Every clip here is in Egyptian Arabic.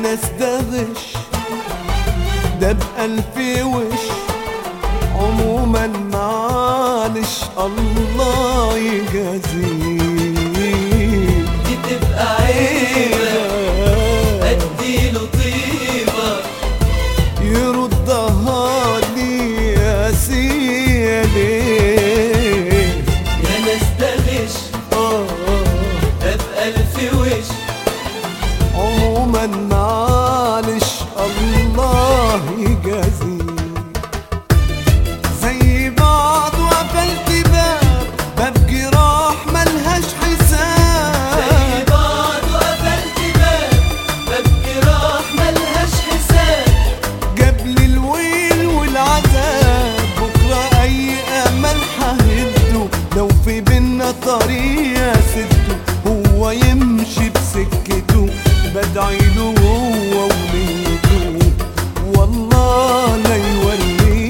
ناس ده غش ده بألف وش عموما معلش الله يجازيه دي تبقى عيبة اديله طيبة يردها لي يا سيدي يا ناس ده غش آه ده بألف وش عموما معلش الله يجازيه زي بعض وقفلت باب باب جراح ملهاش زي حساب بعض وقفلت باب باب جراح ملهاش حساب جاب لي الويل والعذاب بكره اي امل ههده لو في بينا طريق سده هو يمشي بسكته بدعي له هو ونيته والله لا يوليه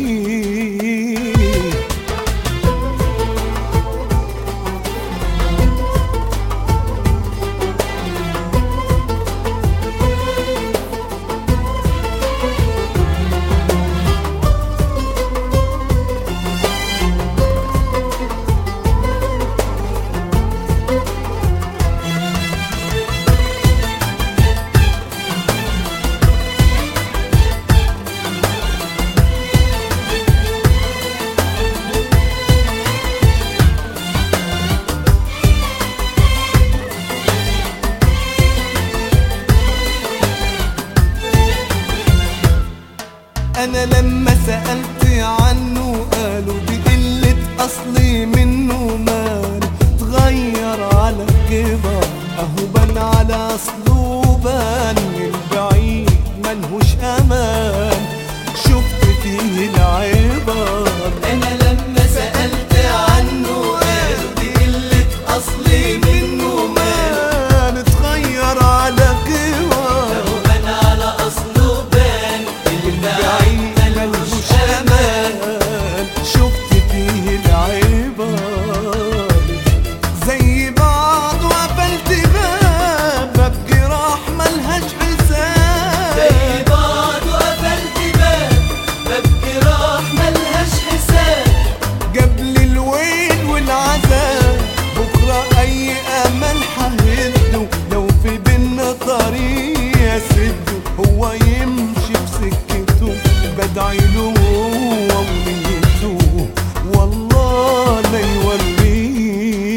انا لما سألت عنه قالوا دي قلة اصلي منه مال اتغير على كبر اهو بان على اصله بان البعيد ملهوش امان شفت فيه العبر انا لما سألت عنه قالوا دي قلة اصلي منه مال مان اتغير على كبر لو بان على اصله بان البعيد ملوش امان شفت فيه العبر زي بعض وقفلت باب باب جراح ملهاش حساب زي بعض وقفلت باب باب جراح ملهاش حساب جاب لي الويل والعذاب بكره اي امل ههده لو في بينا طريق يسده هو يمشي بسكته بدعي له هو ونيته والله لا يوليه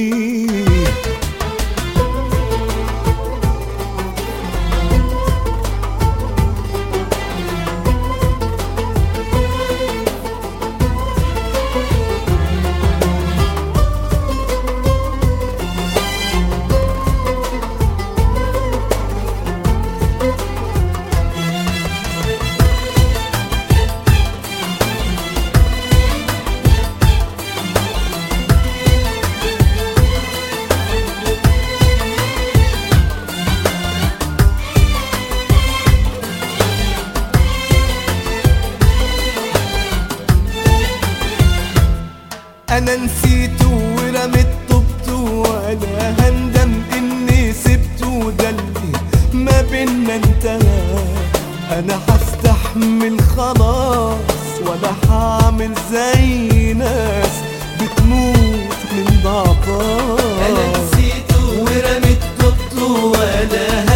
انا نسيته ورميت طبته ولا هندم اني سبته ده اللي ما بينا انتهى انا هستحمل خلاص ولا هعمل زي ناس بتموت من انا ضعفها نسيته ورميت طبته ولا